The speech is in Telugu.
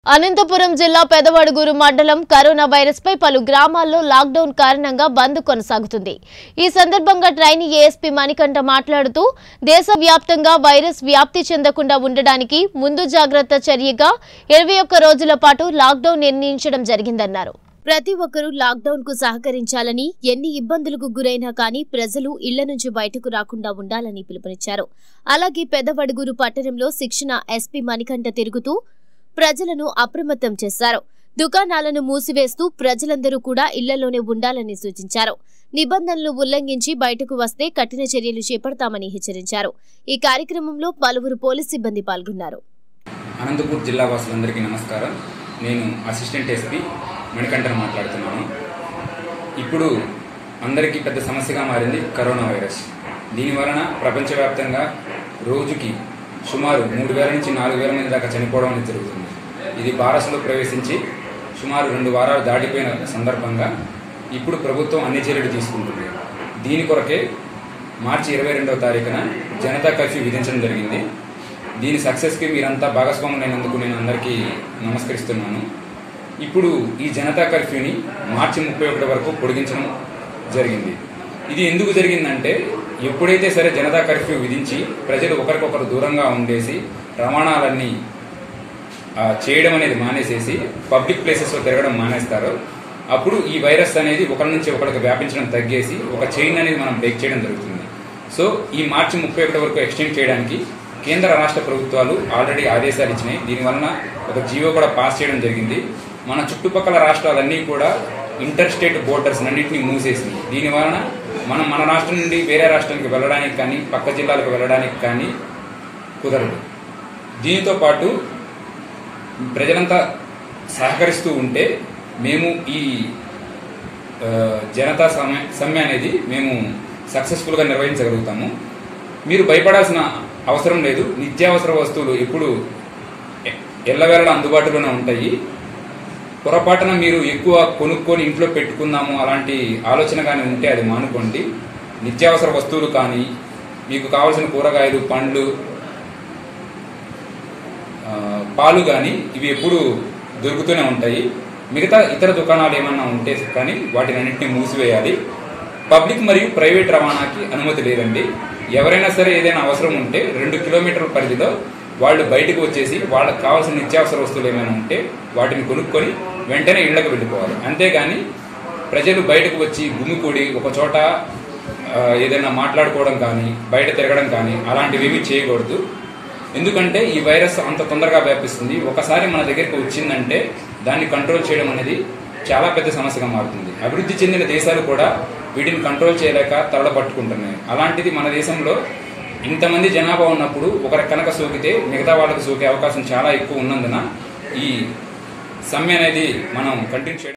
అనంతపురం జిల్లా పెదవడుగూరు మండలం కరోనా వైరస్ పై పలు గ్రామాల్లో లాక్డౌన్ కారణంగా బంద్ కొనసాగుతుంది ఈ సందర్భంగా ట్రైనీ ఏఎస్పీ మణికంఠ మాట్లాడుతూ దేశవ్యాప్తంగా వైరస్ వ్యాప్తి చెందకుండా ఉండడానికి ముందు జాగ్రత్త చర్యగా ఇరవై ఒక్క రోజుల పాటు లాక్డౌన్ నిర్ణయించడం జరిగిందన్నారు ప్రతి ఒక్కరూ లాక్డౌన్ కు సహకరించాలని ఎన్ని ఇబ్బందులకు గురైనా కానీ ప్రజలు ఇళ్ల నుంచి బయటకు రాకుండా ఉండాలని పిలుపునిచ్చారు అలాగే పెదవడుగురు పట్టణంలో శిక్షణ ఎస్పీ మణికంఠ తిరుగుతూ ప్రజలను అప్రమత్తం చేశారు దుకాణాలను మూసివేస్తూ ప్రజలందరూ కూడా ఇళ్లలోనే ఉండాలని సూచించారు నిబంధనలు ఉల్లంఘించి బయటకు వస్తే కఠిన చర్యలు చేపడతామని హెచ్చరించారు ఈ కార్యక్రమంలో పలువురు పోలీస్ సిబ్బంది పాల్గొన్నారు అనంతపూర్ జిల్లా వాసులందరికీ నమస్కారం నేను అసిస్టెంట్ ఎస్పీ మణికంఠన్ మాట్లాడుతున్నాను ఇప్పుడు అందరికీ పెద్ద సమస్యగా మారింది కరోనా వైరస్ దీని వలన ప్రపంచవ్యాప్తంగా రోజుకి సుమారు మూడు వేల నుంచి నాలుగు వేల మంది దాకా చనిపోవడం అనేది జరుగుతుంది ఇది భారత్లో ప్రవేశించి సుమారు రెండు వారాలు దాటిపోయిన సందర్భంగా ఇప్పుడు ప్రభుత్వం అన్ని చర్యలు తీసుకుంటుంది దీని కొరకే మార్చి ఇరవై రెండవ తారీఖున జనతా కర్ఫ్యూ విధించడం జరిగింది దీని సక్సెస్కి మీరంతా భాగస్వాములైనందుకు నేను అందరికీ నమస్కరిస్తున్నాను ఇప్పుడు ఈ జనతా కర్ఫ్యూని మార్చి ముప్పై ఒకటి వరకు పొడిగించడం జరిగింది ఇది ఎందుకు జరిగిందంటే ఎప్పుడైతే సరే జనతా కర్ఫ్యూ విధించి ప్రజలు ఒకరికొకరు దూరంగా ఉండేసి రవాణాలన్నీ ఆ, చేయడం అనేది మానేసేసి పబ్లిక్ ప్లేసెస్లో తిరగడం మానేస్తారో అప్పుడు ఈ వైరస్ అనేది ఒకరి నుంచి ఒకరికి వ్యాపించడం తగ్గేసి ఒక చైన్ అనేది మనం బ్రేక్ చేయడం జరుగుతుంది సో ఈ మార్చి ముప్పై ఒకటి వరకు ఎక్స్టెండ్ చేయడానికి కేంద్ర రాష్ట్ర ప్రభుత్వాలు ఆల్రెడీ ఆదేశాలు ఇచ్చినాయి దీనివలన ఒక జీవో కూడా పాస్ చేయడం జరిగింది మన చుట్టుపక్కల రాష్ట్రాలన్నీ కూడా ఇంటర్ స్టేట్ బోర్డర్స్ అన్నింటినీ మూసేసినాయి దీని వలన మనం మన రాష్ట్రం నుండి వేరే రాష్ట్రానికి వెళ్ళడానికి కానీ పక్క జిల్లాలకు వెళ్ళడానికి కానీ కుదరదు దీనితో పాటు ప్రజలంతా సహకరిస్తూ ఉంటే మేము ఈ ఆ, జనతా సమ్మె సమ్మె అనేది మేము సక్సెస్ఫుల్గా నిర్వహించగలుగుతాము మీరు భయపడాల్సిన అవసరం లేదు నిత్యావసర వస్తువులు ఎప్పుడు ఎ- ఎల్లవేళలా అందుబాటులోనే ఉంటాయి పొరపాటున మీరు ఎక్కువ కొనుక్కొని ఇంట్లో పెట్టుకుందాము అలాంటి ఆలోచన కానీ ఉంటే అది మానుకోండి నిత్యావసర వస్తువులు కానీ మీకు కావాల్సిన కూరగాయలు పండ్లు ఆ, పాలు కానీ ఇవి ఎప్పుడు దొరుకుతూనే ఉంటాయి మిగతా ఇతర దుకాణాలు ఏమన్నా ఉంటే కానీ వాటిని అన్నింటినీ మూసివేయాలి పబ్లిక్ మరియు ప్రైవేట్ రవాణాకి అనుమతి లేదండి ఎవరైనా సరే ఏదైనా అవసరం ఉంటే రెండు కిలోమీటర్ల పరిధిలో వాళ్ళు బయటకు వచ్చేసి వాళ్ళకి కావాల్సిన నిత్యావసర వస్తువులు ఏమైనా ఉంటే వాటిని కొనుక్కొని వెంటనే ఇళ్లకు వెళ్ళిపోవాలి అంతేగాని ప్రజలు బయటకు వచ్చి గుమికూడి ఒక చోట ఆ, ఏదైనా మాట్లాడుకోవడం కానీ బయట తిరగడం కానీ అలాంటివి ఏమీ చేయకూడదు ఎందుకంటే ఈ వైరస్ అంత తొందరగా వ్యాపిస్తుంది ఒకసారి మన దగ్గరికి వచ్చిందంటే దాన్ని కంట్రోల్ చేయడం అనేది చాలా పెద్ద సమస్యగా మారుతుంది అభివృద్ధి చెందిన దేశాలు కూడా వీటిని కంట్రోల్ చేయలేక తరలపట్టుకుంటున్నాయి అలాంటిది మన దేశంలో ఇంతమంది జనాభా ఉన్నప్పుడు ఒకరికి కనుక సోకితే మిగతా వాళ్ళకి సోకే అవకాశం చాలా ఎక్కువ ఉన్నందున ఈ సమ్మె అనేది మనం కంటిన్యూ చేయడం